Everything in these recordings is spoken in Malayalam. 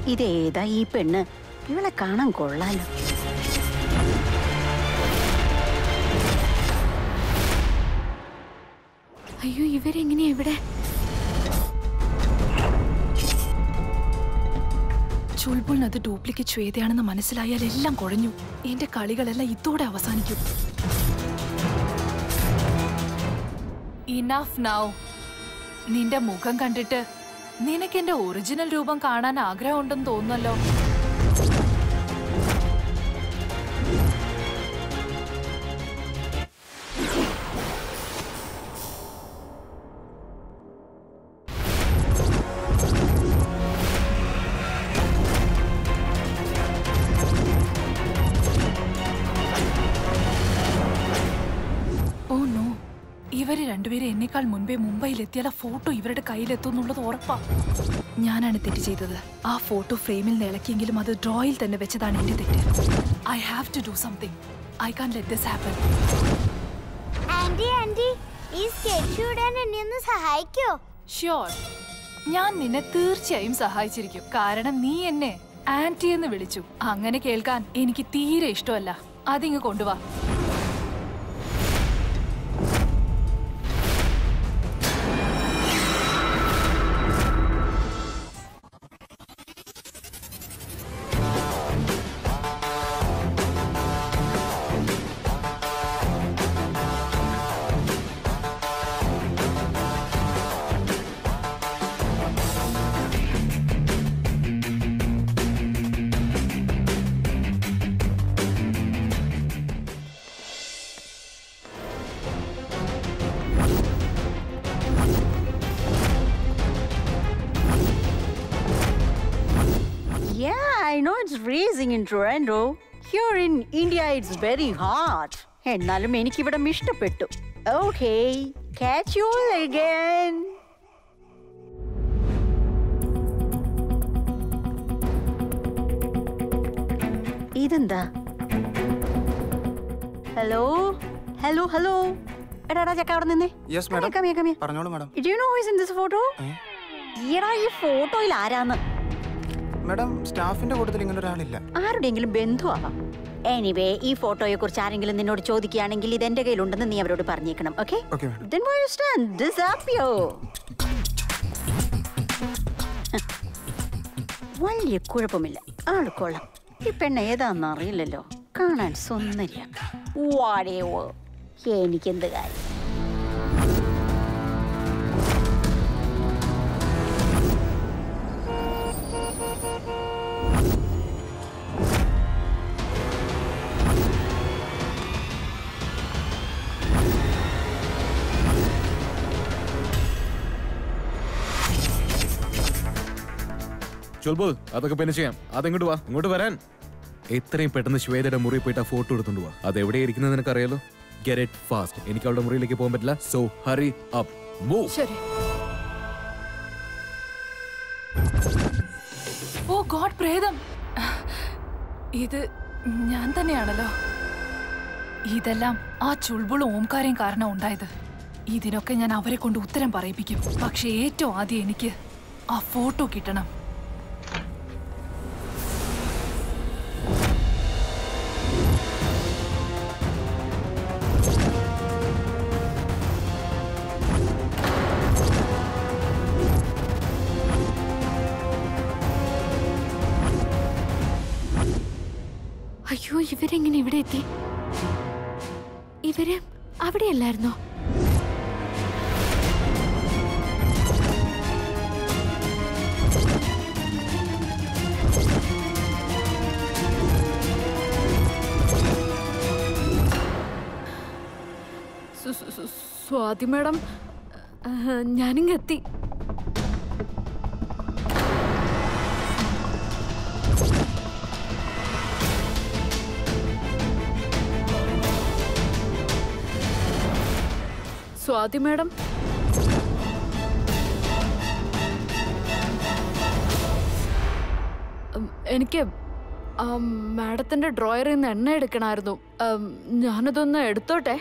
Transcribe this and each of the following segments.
ഇതേതാ ഈ പെണ്ണ് ഇവളെ കാണാൻ കൊള്ളാലോ അയ്യോ ഇവരെങ്ങനെയാ ഇവിടെ ചുൾബുളിന് അത് ഡ്യൂപ്ലിക്കേറ്റ് ശ്വേതയാണെന്ന് മനസ്സിലായാൽ എല്ലാം കുഴഞ്ഞു എന്റെ കളികളെല്ലാം ഇതോടെ അവസാനിക്കും ഇനഫ് നൗ നിന്റെ മുഖം കണ്ടിട്ട് നിനക്ക് എന്റെ ഒറിജിനൽ രൂപം കാണാൻ ആഗ്രഹമുണ്ടെന്ന് തോന്നുന്നല്ലോ ഓ നോ ഇവര് രണ്ടുപേരും എന്നെക്കാൾ മുൻപേ മുംബൈയിൽ എത്തിയാൽ ആ ഫോട്ടോ ഇവരുടെ കയ്യിലെത്തുന്നുള്ളത് ഉറപ്പാ ഞാനാണ് തെറ്റ് ചെയ്തത് ആ ഫോട്ടോ ഫ്രെയിമിൽ നിന്ന് ഇളക്കിയെങ്കിലും അത് ഡ്രോയിൽ തന്നെ വെച്ചതാണ് എന്റെ തെറ്റ് I have to do something I can let this happen aunty aunty ഈ സ്കെച്ച് ഇടാൻ എന്നെ ഒന്ന് സഹായിക്കോ ഷ്യോർ ഞാൻ നിന്നെ തീർച്ചയായും സഹായിച്ചിരിക്കും കാരണം നീ എന്നെ ആന്റി എന്ന് വിളിച്ചു അങ്ങനെ കേൾക്കാൻ എനിക്ക് തീരെ ഇഷ്ടമല്ല അതിങ്ങ് കൊണ്ടുവാ Yeah, I know it's freezing in Toronto. Here in India, it's very hot. എന്നാലും എനിക്കിവിടെ ഇഷ്ടപ്പെട്ടു okay catch you all again. ഇതെന്താ ഹലോ ഹലോ ഹലോ എടാ എടാ ചക്ക അവിടെ നിന്നേ yes Come here, madam come here, come here. പറഞ്ഞോളൂ madam Do you know who is in this photo? ഈടാ ഈ ഫോട്ടോയിൽ ആരാന്ന് മാഡം സ്റ്റാഫിന്റെ കൂട്ടത്തിൽ ഇങ്ങനെ ഒരാളില്ല ആരുടെയെങ്കിലും ബന്ധുവാവാം എനിവേ ഈ ഫോട്ടോയെ കുറിച്ച് ആരെങ്കിലും നിന്നോട് ചോദിക്കുകയാണെങ്കിൽ ഇത് എന്റെ കയ്യിലുണ്ടെന്ന് നീ അവരോട് പറഞ്ഞേക്കണം okay okay madam Then why you stand? Disappear. വലിയ കുഴപ്പമില്ല ആള് കൊള്ളാം ഈ പെണ്ണ് ഏതാന്ന് അറിയില്ലല്ലോ കാണാൻ സുന്ദരിയ വാടേവോ എനിക്കെന്ത് കാര്യം ചൊൽബോൾ അതൊക്കെ പിന്നെ ചെയ്യാം അതെങ്ങോട്ട് വാ ഇങ്ങോട്ട് വരാൻ എത്രയും പെട്ടെന്ന് ശ്വേതയുടെ മുറിയിൽ പോയിട്ട് ആ ഫോട്ടോ എടുത്തോണ്ട് വാ അത് എവിടെ ഇരിക്കുന്നത് നിനക്കറിയാലോ ഗെറ്റ് ഇറ്റ് ഫാസ്റ്റ് എനിക്ക് അവളുടെ മുറിയിലേക്ക് പോകാൻ പറ്റില്ല സോ ഹറി അപ്പ് മൂവ് ശരി ഓ ഗോഡ് പ്രേതം ഇത് ഞാൻ തന്നെയാണല്ലോ ഇതെല്ലാം ആ ചുൾബുളും ഓംകാരയും കാരണം ഉണ്ടായത് ഇതിനൊക്കെ ഞാൻ അവരെ കൊണ്ട് ഉത്തരം പറയിപ്പിക്കും പക്ഷെ ഏറ്റവും ആദ്യം എനിക്ക് ആ ഫോട്ടോ കിട്ടണം അയ്യോ ഇവരെങ്ങനെ ഇവിടെ എത്തി ഇവര് അവിടെയല്ലായിരുന്നോ സു- സു- സു- സ്വാതി മാഡം ഞാനിങ്ങ് എത്തി സ്വാതി മാഡം ഉം, എനിക്ക് ആം, മാഡത്തിന്റെ ഡ്രോയറിൽ നിന്ന് എണ്ണ എടുക്കണമായിരുന്നു ഉം, ഞാനതൊന്ന് എടുത്തോട്ടെ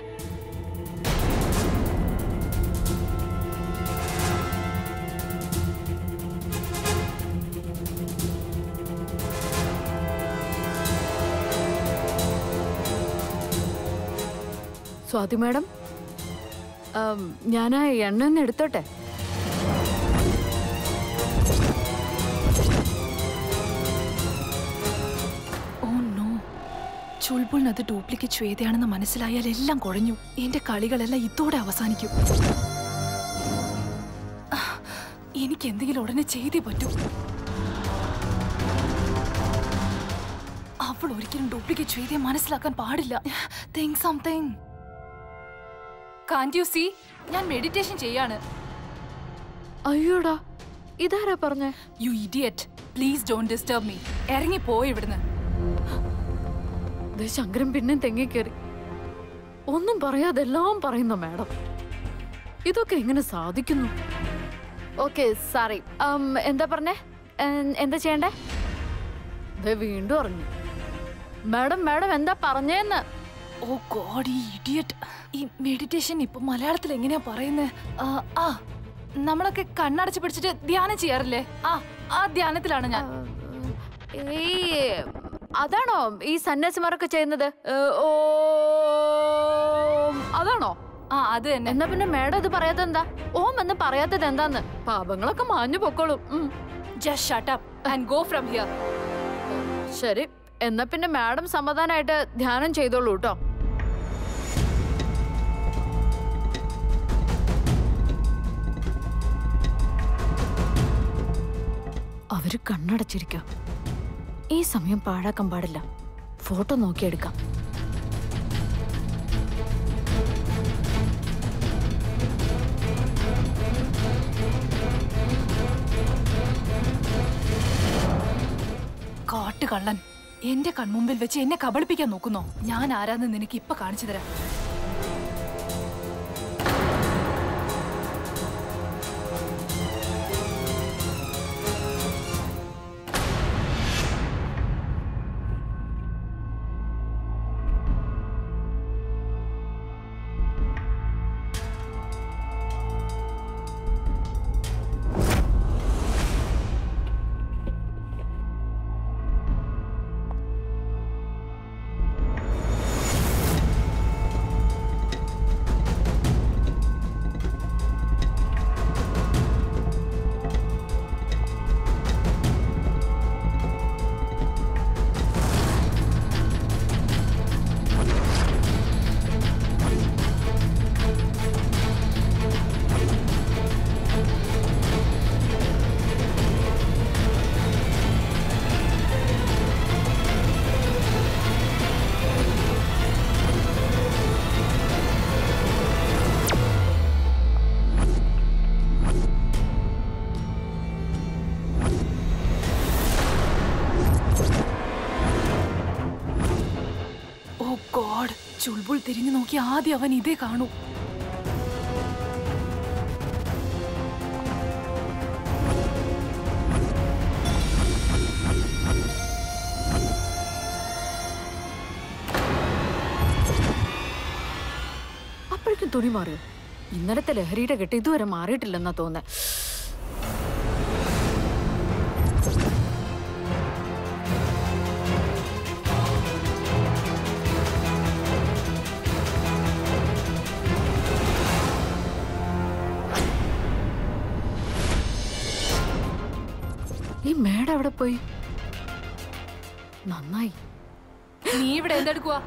സ്വാതി മാഡം ഞാൻ ആ എണ്ണ ഒന്ന് എടുത്തോട്ടെ ഓ നോ ചുൾബുളിന് അത് ഡ്യൂപ്ലിക്കേറ്റ് ശ്വേതയാണെന്ന് മനസ്സിലായാൽ എല്ലാം കുഴഞ്ഞു എന്റെ കളികളെല്ലാം ഇതോടെ അവസാനിക്കും ആ, എനിക്ക് എന്തെങ്കിലും ഉടനെ ചെയ്തേ പറ്റൂ അവൾ ഒരിക്കലും ഡ്യൂപ്ലിക്കേറ്റ് ശ്വേതയെ മനസ്സിലാക്കാൻ പാടില്ല think something can't you see ഞാൻ മെഡിറ്റേഷൻ ചെയ്യാണ് അയ്യോടാ ഇതാരാ പറഞ്ഞേ you idiot please don't disturb me ഇറങ്ങി പോയി ഇവിടുന്ന് ദേ ശങ്കരൻ പിന്നെ തെങ്ങിക്കേറി ഒന്നും പറയാതെ എല്ലാം പറയുന്നു മാഡം ഇതൊക്കെ എങ്ങനെ സാധിക്കുന്നു ഓക്കെ സാറി എന്താ പറഞ്ഞേ എൻ- എന്താ ചെയ്യണ്ടേ ദേ വീണ്ടും അറിഞ്ഞു മാഡം മാഡം എന്താ പറഞ്ഞേന്ന് ഓ ഗോഡ് ഈ ഇഡിയറ്റ് ഈ മെഡിറ്റേഷൻ ഇപ്പൊ മലയാളത്തിൽ എങ്ങനെയാ പറയുന്നത് ആ നമ്മളൊക്കെ കണ്ണടച്ച് പിടിച്ചിട്ട് ധ്യാനം ചെയ്യാറില്ലേ ആ ആ ധ്യാനത്തിലാണ് ഞാൻ ഈ അതാണോ ഈ സന്യാസിമാരൊക്കെ ചെയ്യുന്നത് ഏ, ഓ അതാണോ ആ അത് തന്നെ എന്നാ പിന്നെ മാഡം ഇത് പറയാത്തത് എന്താ ഓം എന്ന് പറയാത്തത് എന്താന്ന് പാപങ്ങളൊക്കെ മാഞ്ഞു പൊക്കോളും ഉം. Just shut up and go from here ശരി എന്നാ പിന്നെ മാഡം സമാധാനമായിട്ട് ധ്യാനം ചെയ്തോളൂ കേട്ടോ അവര് കണ്ണടച്ചിരിക്ക ഈ സമയം പാഴാക്കാൻ പാടില്ല ഫോട്ടോ നോക്കിയെടുക്കാം കാട്ടുകള്ളൻ എന്റെ കൺമുമ്പിൽ വെച്ച് എന്നെ കബളിപ്പിക്കാൻ നോക്കുന്നോ ഞാൻ ആരാന്ന് നിനക്ക് ഇപ്പൊ കാണിച്ചു തരാം ഓ ഗോഡ് ചുൾബുൾ തിരിഞ്ഞു നോക്കി ആദ്യം അവൻ ഇതേ കാണൂ അപ്പോഴേക്കും തുണി മാറിയോ ഇന്നലത്തെ ലഹരിയുടെ കെട്ട് ഇതുവരെ മാറിയിട്ടില്ലെന്നാ തോന്നുന്നത് ഈ മേഡം അവിടെ പോയി നന്നായി നീ ഇവിടെ എന്തെടുക്കുക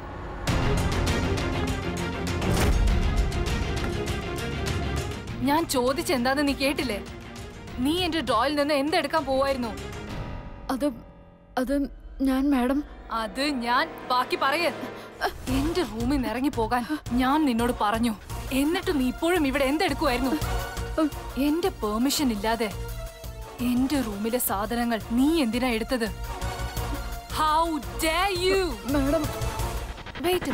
ഞാൻ ചോദിച്ചെന്താന്ന് നീ കേട്ടില്ലേ നീ എന്റെ ഡ്രോയിൽ നിന്ന് എന്തെടുക്കാൻ പോവായിരുന്നു അത് അത് ഞാൻ മാഡം അത് ഞാൻ ബാക്കി പറയേ എന്റെ റൂമിൽ നിന്ന് ഇറങ്ങി പോകാൻ ഞാൻ നിന്നോട് പറഞ്ഞു എന്നിട്ട് നീ ഇപ്പോഴും ഇവിടെ എന്തെടുക്കുമായിരുന്നു എന്റെ പെർമിഷൻ ഇല്ലാതെ എന്റെ റൂമിലെ സാധനങ്ങൾ നീ എന്തിനാ എടുത്തത് how dare you madam wait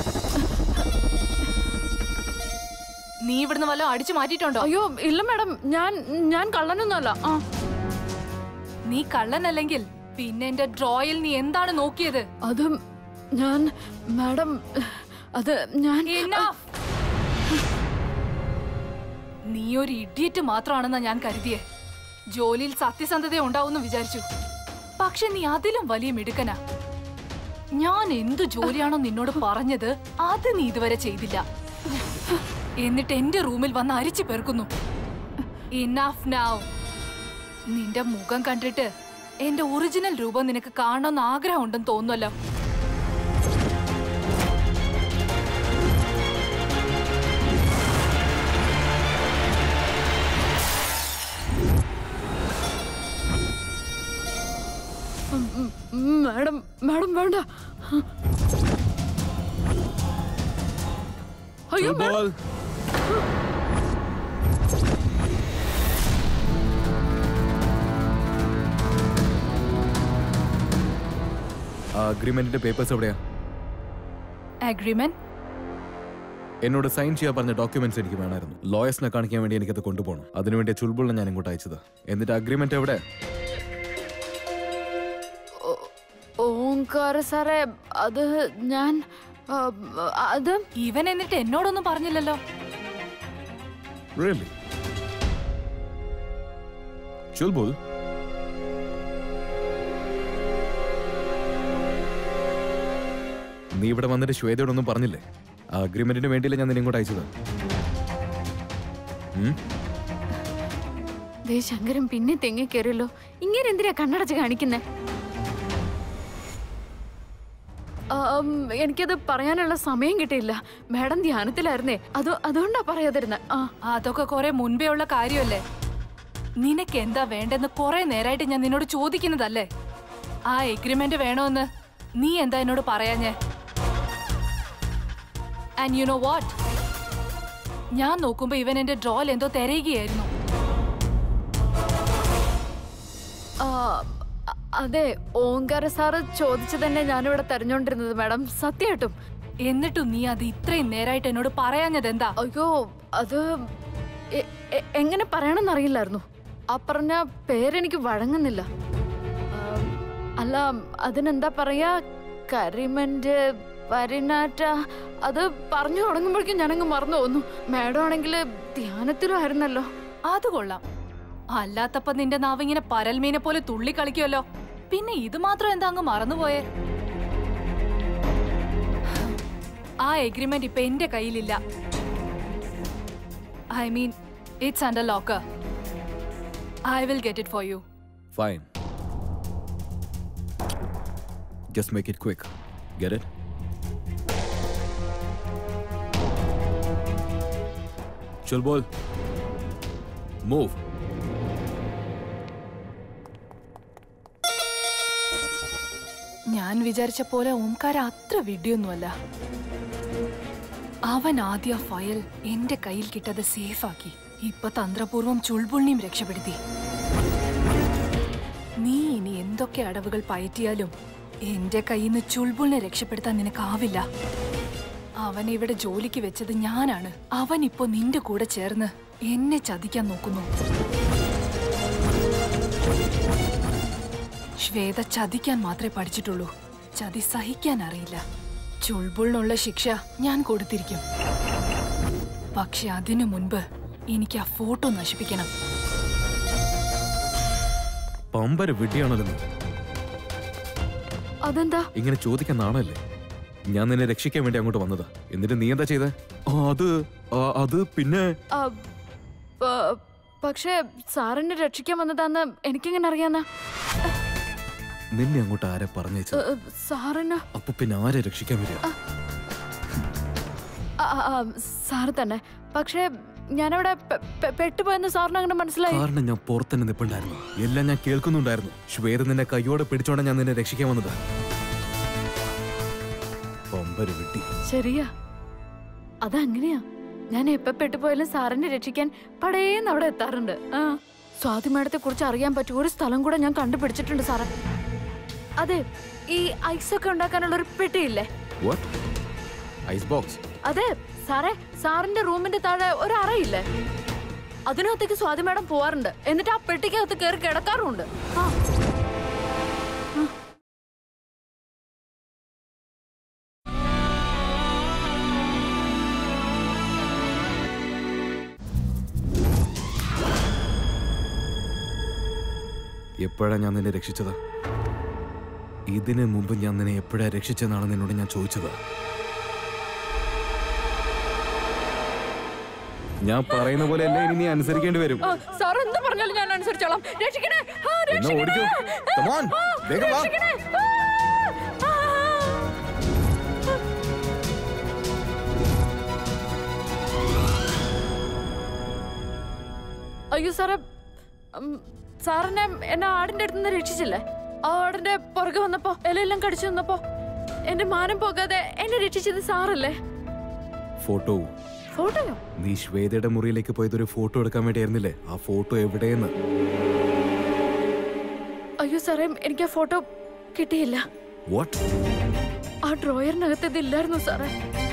നീ ഇവിടുന്ന് വല്ലതും അടിച്ചു മാറ്റിയിട്ടുണ്ടോ അയ്യോ ഇല്ല മാഡം ഞാൻ ഞാൻ കള്ളനൊന്നുമല്ല ആ നീ കള്ളനല്ലെങ്കിൽ പിന്നെ എന്റെ ഡ്രോയിൽ നീ എന്താണ് നോക്കിയത് അത് ഞാൻ മാഡം അത് ഞാൻ Enough. നീ ഒരു ഇഡിയറ്റ് മാത്രമാണെന്നാ ഞാൻ കരുതിയേ ജോലിയിൽ സത്യസന്ധത ഉണ്ടാവുമെന്ന് വിചാരിച്ചു പക്ഷെ നീ അതിലും വലിയ മിടുക്കനാ ഞാൻ എന്തു ജോലിയാണോ നിന്നോട് പറഞ്ഞത് അത് നീ ഇതുവരെ ചെയ്തില്ല എന്നിട്ട് എന്റെ റൂമിൽ വന്ന് അരിച്ചു പെറുക്കുന്നു ഇനഫ് നൗ നിന്റെ മുഖം കണ്ടിട്ട് എന്റെ ഒറിജിനൽ രൂപം നിനക്ക് കാണണമെന്ന് ആഗ്രഹമുണ്ടെന്ന് തോന്നുമല്ലോ മാഡം മാഡം വേണ്ട അയ്യോ മാഡം ചുൾബോൾ അഗ്രിമെന്റിന്റെ പേപ്പേഴ്സ് എവിടെയാ അഗ്രിമെന്റ് എന്നോട് സൈൻ ചെയ്യാൻ പറഞ്ഞ ഡോക്യുമെന്റ്സ് എനിക്ക് വേണമായിരുന്നു ലോയേഴ്സിനെ കാണിക്കാൻ വേണ്ടി എനിക്കത് കൊണ്ടുപോകണം അതിനുവേണ്ടി ചുൾബുളിനെ ഞാൻ ഇങ്ങോട്ട് അയച്ചത് എന്നിട്ട് അഗ്രിമെന്റ് എവിടെ ഓങ്കാര സാറേ അത് ഞാൻ ആ, അത് ഇവൻ എന്നിട്ട് എന്നോടൊന്നും പറഞ്ഞില്ലല്ലോ റിയലി ചുൾബുൾ നീ ഇവിടെ വന്നിട്ട് ശ്വേതയോടൊന്നും പറഞ്ഞില്ലേ ആ അഗ്രിമെന്റിന് വേണ്ടിയില്ല ഞാൻ നിന്നെ ഇങ്ങോട്ട് അയച്ചത് ഉം? ദേ ശങ്കരൻ പിന്നെ തെങ്ങി കയറിയല്ലോ ഇങ്ങനെ എന്തിനാ കണ്ണടച്ച് കാണിക്കുന്നേ ആം, എനിക്കത് പറയാനുള്ള സമയം കിട്ടിയില്ല മാഡം ധ്യാനത്തിലായിരുന്നേ അത് അതുകൊണ്ടാ പറയാതിരുന്നത് ആ അതൊക്കെ കുറെ മുൻപേ ഉള്ള കാര്യമല്ലേ നിനക്ക് എന്താ വേണ്ടെന്ന് കുറെ നേരായിട്ട് ഞാൻ നിന്നോട് ചോദിക്കുന്നതല്ലേ ആ എഗ്രിമെന്റ് വേണോന്ന് നീ എന്താ എന്നോട് പറയാഞ്ഞേ ആൻഡ് യു നോ വാട്ട് ഞാൻ നോക്കുമ്പോ ഇവൻ എന്റെ ഡ്രോയിൽ എന്തോ തിരയുകയായിരുന്നു ആ, അ- അതെ ഓങ്കാര സാറ് ചോദിച്ചു തന്നെ ഞാനിവിടെ തെരഞ്ഞോണ്ടിരുന്നത് മാഡം സത്യമായിട്ടും എന്നിട്ടും നീ അത് ഇത്രയും നേരായിട്ട് എന്നോട് പറയാഞ്ഞത് എന്താ അയ്യോ അത് എ- എ- എങ്ങനെ പറയണമെന്നറിയില്ലായിരുന്നു ആ പറഞ്ഞ പേരെനിക്ക് വഴങ്ങുന്നില്ല ആം, അല്ല അതിനെന്താ പറയാ കരിമന്റ് പരിനാറ്റ അത് പറഞ്ഞു തുടങ്ങുമ്പോഴേക്കും ഞാനങ്ങ് മറന്നു പോന്നു മാഡം ആണെങ്കിൽ ധ്യാനത്തിലും ആയിരുന്നല്ലോ അത് കൊള്ളാം അല്ലാത്തപ്പോ നിന്റെ നാവ് ഇങ്ങനെ പരൽമീനെ പോലെ തുള്ളി കളിക്കുമല്ലോ പിന്നെ ഇത് മാത്രം എന്താ അങ്ങ് മറന്നുപോയേ ആ എഗ്രിമെന്റ് ഇപ്പൊ എന്റെ കയ്യിലില്ല I mean it's under locker I will get it for you Fine. Just make it quick. Get it? Chulbol. Move. ഞാൻ വിചാരിച്ച പോലെ ഓംകാര അത്ര വിഡ്ഢിയൊന്നുമല്ല അവൻ ആദ്യ ഫയൽ എന്റെ കയ്യിൽ കിട്ടത് സേഫാക്കി ഇപ്പൊ തന്ത്രപൂർവം ചുൾബുള്ളിയും രക്ഷപ്പെടുത്തി നീ ഇനി എന്തൊക്കെ അടവുകൾ പയറ്റിയാലും എന്റെ കയ്യിൽ നിന്ന് ചുൾബുളിനെ രക്ഷപ്പെടുത്താൻ നിനക്കാവില്ല അവൻ ഇവിടെ ജോലിക്ക് വെച്ചത് ഞാനാണ് അവൻ ഇപ്പൊ നിന്റെ കൂടെ ചേർന്ന് എന്നെ ചതിക്കാൻ നോക്കുന്നു ശ്വേത ചതിക്കാൻ മാത്രമേ പഠിച്ചിട്ടുള്ളൂ ചതി സഹിക്കാൻ അറിയില്ല ചുൾബുളിനുള്ള ശിക്ഷ ഞാൻ കൊടുത്തിരിക്കും പക്ഷെ അതിനു മുൻപ് എനിക്ക് ആ ഫോട്ടോ നശിപ്പിക്കണം പമ്പര വിഡ്ഢിയാണല്ലോ നീ അതെന്താ ഇങ്ങനെ ചോദിക്കാൻ നാണല്ലേ ഞാൻ നിന്നെ രക്ഷിക്കാൻ വേണ്ടി അങ്ങോട്ട് വന്നതാ എന്നിട്ട് നീ എന്താ ചെയ്തേ ആ, അത് ആ, അത് പിന്നെ ആ, പ- പക്ഷേ സാറിനെ രക്ഷിക്കാൻ വന്നതാന്ന് എനിക്കെങ്ങനെ അറിയാന്നാ നിന്നെ അങ്ങോട്ട് ആരെ പറഞ്ഞേച്ചത് ഏ, സാറിന് അപ്പൊ പിന്നെ ആരെ രക്ഷിക്കാൻ വരിക ആ, ആ, ആ, സാറ് തന്നെ പക്ഷേ ഞാനവിടെ പെ- പെ- പെട്ടുപോയെന്ന് സാറിന് അങ്ങനെ മനസ്സിലായി കാരണം ഞാൻ പുറത്തന്നെ നിപ്പുണ്ടായിരുന്നു എല്ലാം ഞാൻ കേൾക്കുന്നുണ്ടായിരുന്നു ശ്വേത നിന്നെ കൈയോടെ പിടിച്ചോണ്ട് ഞാൻ നിന്നെ രക്ഷിക്കാൻ വന്നത് പമ്പര് വിട്ടി ശരിയാ അതങ്ങനെയാ ഞാൻ എപ്പ പെട്ടുപോയാലും സാറിനെ രക്ഷിക്കാൻ പടേന്ന് അവിടെ എത്താറുണ്ട് ആ സ്വാതി മേഡത്തെ കുറിച്ച് അറിയാൻ പറ്റിയ ഒരു സ്ഥലം കൂടെ ഞാൻ കണ്ടുപിടിച്ചിട്ടുണ്ട് സാറേ അതെ ഈ ഐസൊക്കെ ഉണ്ടാക്കാനുള്ള ഒരു പെട്ടിയില്ലേ വാട്ട് ഐസ് ബോക്സ് അതെ സാറേ സാറിന്റെ റൂമിന്റെ താഴെ ഒരു അറയില്ലേ അതിനകത്തേക്ക് സ്വാതി മേഡം പോവാറുണ്ട് എന്നിട്ട് ആ പെട്ടിക്കകത്ത് കയറി കിടക്കാറുമുണ്ട് ആ എപ്പോഴാ ഞാൻ നിന്നെ രക്ഷിച്ചത് ഇതിനു മുമ്പ് ഞാൻ നിന്നെ എപ്പോഴാ രക്ഷിച്ചെന്നാണ് നിന്നോട് ഞാൻ ചോദിച്ചത് ഞാൻ പറയുന്ന പോലെ അല്ലേ ഇനി നീ അനുസരിക്കേണ്ടി വരും ആ, സാർ എന്ത് പറഞ്ഞാലും ഞാൻ അനുസരിച്ചോളാം രക്ഷിക്കണേ ആ, എന്നാ രക്ഷിക്കണേ. ഓടിക്കോ. Come on, ആ, വേഗം വാ. രക്ഷിക്കണേ. ആ, ആ, അയ്യോ സാറേ ഉം, സാറിനെ എന്നെ ആടിന്റെ അടുത്ത് നിന്ന് രക്ഷിച്ചില്ലേ ആ ആടിന്റെ പുറകെ വന്നപ്പോ ഇലയെല്ലാം കടിച്ചു വന്നപ്പോ എന്റെ മാനം പോകാതെ എന്നെ രക്ഷിച്ചത് സാറല്ലേ ഫോട്ടോ ഫോട്ടോയോ നീ ശ്വേതയുടെ മുറിയിലേക്ക് പോയത് ഒരു ഫോട്ടോ എടുക്കാൻ വേണ്ടിയായിരുന്നില്ലേ ആ ഫോട്ടോ എവിടെയെന്ന് അയ്യോ സാറേ എനിക്ക് ആ ഫോട്ടോ കിട്ടിയില്ല വാട്ട് ആ ഡ്രോയറിനകത്ത് ഇതില്ലായിരുന്നു സാറേ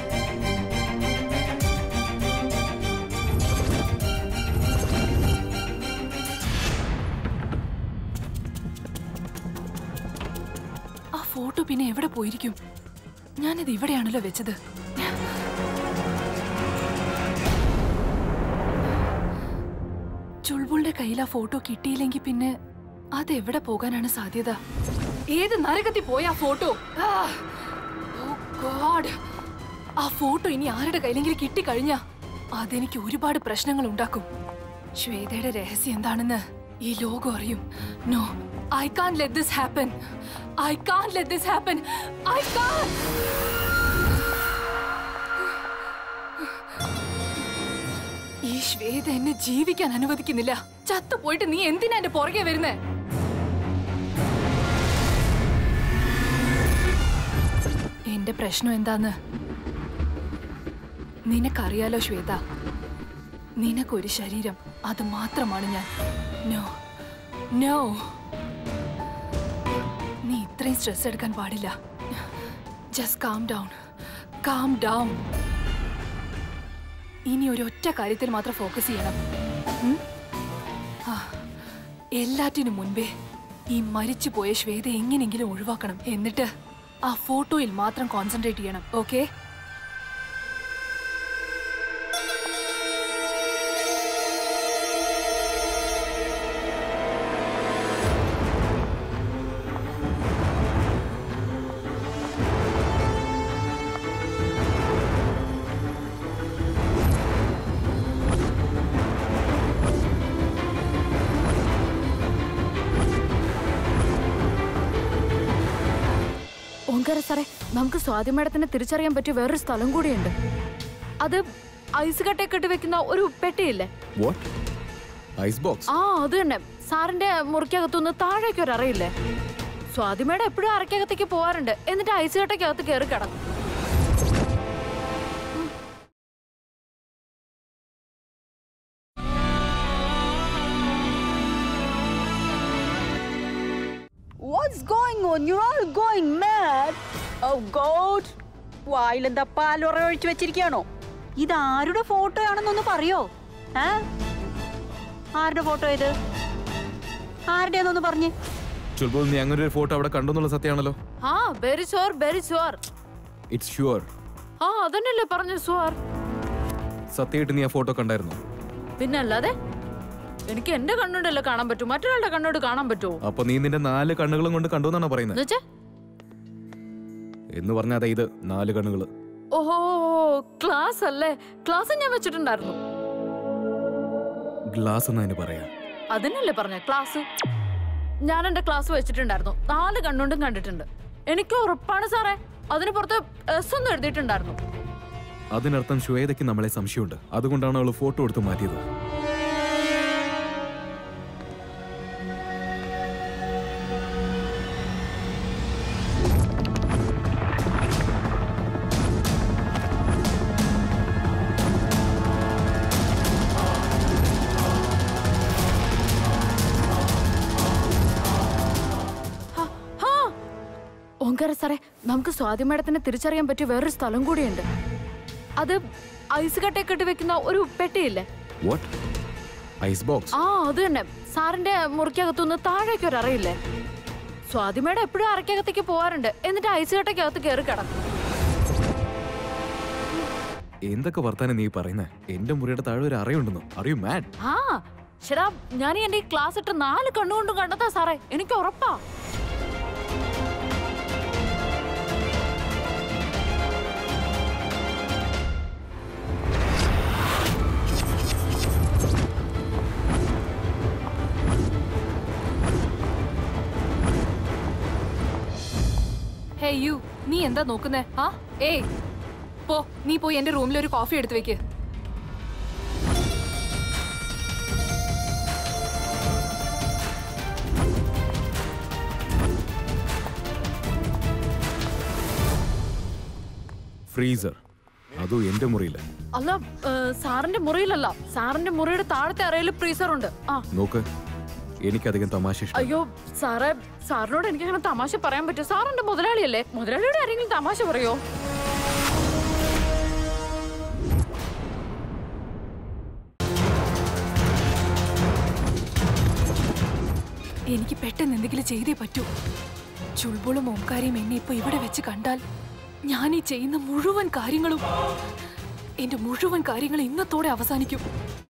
ആ ഫോട്ടോ പിന്നെ എവിടെ പോയിരിക്കും ഞാനിത് ഇവിടെയാണല്ലോ വെച്ചത് ചുൾബുളിന്റെ കയ്യിൽ ആ ഫോട്ടോ കിട്ടിയില്ലെങ്കിൽ പിന്നെ അതെവിടെ പോകാനാണ് സാധ്യത ഏത് നരകത്തിൽ പോയ ആ ഫോട്ടോ ആ! ഓ ഗോഡ് ആ ഫോട്ടോ ഇനി ആരുടെ കയ്യിലെങ്കിലും കിട്ടിക്കഴിഞ്ഞ അതെനിക്ക് ഒരുപാട് പ്രശ്നങ്ങൾ ഉണ്ടാക്കും ശ്വേതയുടെ രഹസ്യം എന്താണെന്ന് ഈ ലോകം അറിയും no I can let this happen I can let this happen I can ഈ ശ്വേത എന്നെ ജീവിക്കാൻ അനുവദിക്കുന്നില്ല ചത്തുപോയിട്ട് നീ എന്തിനാ എന്റെ പുറകെ വരുന്നേ എന്റെ പ്രശ്നം എന്താന്ന് നിനക്കറിയാലോ ശ്വേത നിനക്കൊരു ശരീരം അത് മാത്രമാണ് ഞാൻ നോ നോ നീ ഇത്രയും സ്ട്രെസ് എടുക്കാൻ പാടില്ല just calm down calm down ഇനി ഒരു ഒറ്റ കാര്യത്തിൽ മാത്രം ഫോക്കസ് ചെയ്യണം ഉം? ആ, എല്ലാറ്റിനും മുൻപേ ഈ മരിച്ചു പോയ ശ്വേത എങ്ങനെയെങ്കിലും ഒഴിവാക്കണം എന്നിട്ട് ആ ഫോട്ടോയിൽ മാത്രം കോൺസെൻട്രേറ്റ് ചെയ്യണം ഓക്കെ ഓങ്കാര സാറേ നമുക്ക് സ്വാതി മേഡത്തിനെ തിരിച്ചറിയാൻ പറ്റിയ വേറൊരു സ്ഥലം കൂടിയുണ്ട് അത് ഐസ് കട്ടയൊക്കെ ഇട്ട് വെക്കുന്ന ഒരു പെട്ടിയില്ലേ വാട്ട് ഐസ് ബോക്സ് ആ അത് തന്നെ സാറിന്റെ മുറിക്കകത്തുനിന്ന് താഴേക്ക് ഒരു അറിയില്ലേ സ്വാതി മേഡം എപ്പോഴും അറയ്ക്കകത്തേക്ക് പോവാറുണ്ട് എന്നിട്ട് ഐസ് കട്ടയ്ക്കകത്ത് കയറി കിടക്കും What's going on? You're all going mad. Oh God. വായിലെന്താ പാലുറ ഒഴിച്ചു വെച്ചിരിക്കുകയാണോ ഇത് ആരുടെ ഫോട്ടോ ആണെന്നൊന്ന് പറയോ ഏ ആരുടെ ഫോട്ടോ ഇത് ആരുടെയാന്നൊന്ന് പറഞ്ഞേ ചുൽബോൾ നീ അങ്ങനെ ഒരു ഫോട്ടോ അവിടെ കണ്ടു എന്നുള്ള സത്യമാണല്ലോ ആ very sure very sure it's sure ആ അതന്നെയല്ലേ പറഞ്ഞു ഷുവർ സത്യമായിട്ട് നീ ആ ഫോട്ടോ കണ്ടായിരുന്നു പിന്നെ അല്ലാതെ എനിക്ക് എന്റെ കണ്ണുകൊണ്ടല്ലേ കാണാൻ പറ്റൂ മറ്റൊരാളുടെ കണ്ണോട് കാണാൻ പറ്റുമോ അപ്പൊ നീ നിന്റെ നാല് കണ്ണുകളും കൊണ്ട് കണ്ടു എന്നാണ് പറയുന്നത് എന്നുവെച്ചാ എന്ന് പറഞ്ഞാൽ അതെ ഇത് നാല് കണ്ണുകള് ഓഹോ ക്ലാസ് അല്ലേ ക്ലാസ് ഞാൻ വെച്ചിട്ടുണ്ടായിരുന്നു ഗ്ലാസ് എന്ന് അതിന് പറയാ അതിനല്ലേ പറഞ്ഞ ക്ലാസ് ഞാൻ എന്റെ ക്ലാസ് വെച്ചിട്ടുണ്ടായിരുന്നു നാല് കണ്ണുകൊണ്ടും കണ്ടിട്ടുണ്ട് എനിക്ക് ഉറപ്പാണ് സാറേ അതിന് പുറത്ത് എസ് ഒന്നും എഴുതിയിട്ടുണ്ടായിരുന്നു അതിനർത്ഥം ശ്വേതയ്ക്ക് നമ്മളെ സംശയമുണ്ട് അതുകൊണ്ടാണ് അവള് ഫോട്ടോ എടുത്ത് മാറ്റിയത് ഹ, ഹാ. ഓങ്കാര സാറേ നമുക്ക് സ്വാതി മേഡത്തിനെ തിരിച്ചറിയാൻ പറ്റിയ വേറൊരു സ്ഥലം കൂടിയുണ്ട് അത് ഐസ് കട്ടയൊക്കെ ഇട്ട് വെക്കുന്ന ഒരു പെട്ടിയില്ലേ വാട്ട് ഐസ് ബോക്സ് ആ അത് തന്നെ സാറിന്റെ മുറിക്കകത്തുനിന്ന് താഴേക്ക് ഒരു അറിയില്ലേ സ്വാതി മേഡം എപ്പോഴും അറയ്ക്കകത്തേക്ക് പോവാറുണ്ട് എന്നിട്ട് ഐസ് കട്ടയ്ക്കകത്ത് കയറി കിടക്കും എന്തൊക്കെ വർത്താനം നീ പറയുന്നേ എന്റെ മുറിയുടെ താഴെ ഒരു അറയുണ്ടെന്നോ അറിയൂ മാൻ ആ ശരാ ഞാൻ എന്റെ ഈ ക്ലാസ് ഇട്ട് നാല് കണ്ണുകൊണ്ടും കണ്ടതാ സാറേ എനിക്ക് ഉറപ്പാ ഹേ യു നീ എന്താ നോക്കുന്നേ ആ ഏയ് പോ നീ പോയി എന്റെ റൂമിൽ ഒരു കോഫി എടുത്ത് വെക്ക് ഫ്രീസർ അതും എന്റെ മുറിയില്ല അല്ല ഏ, സാറിന്റെ മുറിയിലല്ല സാറിന്റെ മുറിയുടെ താഴത്തെ അറയിൽ ഫ്രീസർ ഉണ്ട് ആ നോക്ക് എനിക്കധികം തമാശ ഇഷ്ടം അയ്യോ സാറേ സാറിനോട് എനിക്ക് അങ്ങനെ തമാശ പറയാൻ പറ്റും സാറിന്റെ മുതലാളിയല്ലേ മുതലാളിയോട് ആരെങ്കിലും തമാശ പറയോ എനിക്ക് പെട്ടെന്ന് എന്തെങ്കിലും ചെയ്തേ പറ്റൂ ചുൾബുളും ഓംകാരിയും എന്നെ ഇപ്പൊ ഇവിടെ വെച്ച് കണ്ടാൽ ഞാൻ ഈ ചെയ്യുന്ന മുഴുവൻ കാര്യങ്ങളും എന്റെ മുഴുവൻ കാര്യങ്ങളും ഇന്നത്തോടെ അവസാനിക്കും